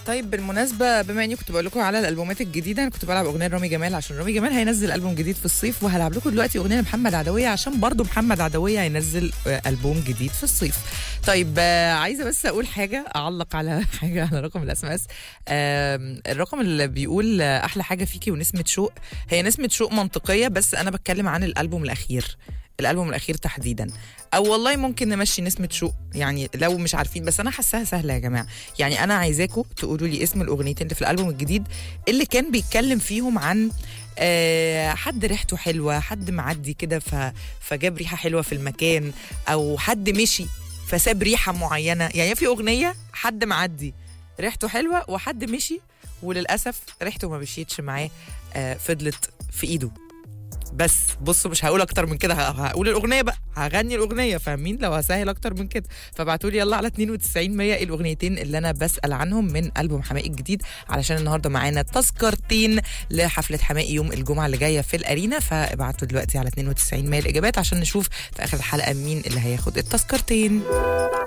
طيب بالمناسبة بما اني كنت بقول لكم على الالبومات الجديدة انا كنت بلعب اغنية رامي جمال عشان رامي جمال هينزل البوم جديد في الصيف وهلعب لكم دلوقتي اغنية لمحمد عدوية عشان برضو محمد عدوية هينزل آه، البوم جديد في الصيف. طيب آه، عايزة بس اقول حاجة اعلق على حاجة على رقم الاس ام اس الرقم اللي بيقول آه، احلى حاجة فيكي ونسمة شوق هي نسمة شوق منطقية بس انا بتكلم عن الالبوم الاخير الالبوم الاخير تحديدا او والله ممكن نمشي نسمه شوق يعني لو مش عارفين بس انا حاساها سهله يا جماعه يعني انا عايزاكم تقولوا لي اسم الاغنيتين اللي في الالبوم الجديد اللي كان بيتكلم فيهم عن آه حد ريحته حلوه حد معدي كده ف- فجاب ريحه حلوه في المكان او حد مشي فساب ريحه معينه يعني في اغنيه حد معدي ريحته حلوه وحد مشي وللاسف ريحته ما مشيتش معاه آه فضلت في ايده بس بصوا مش هقول اكتر من كده ه- هقول الاغنيه بقى هغني الاغنيه فاهمين لو هسهل اكتر من كده فابعتوا لي يلا على 92 100 ايه الاغنيتين اللي انا بسال عنهم من البوم حماقي الجديد علشان النهارده معانا تذكرتين لحفله حماقي يوم الجمعه اللي جايه في الارينا فابعتوا دلوقتي على 92 100 الاجابات عشان نشوف في اخر الحلقه مين اللي هياخد التذكرتين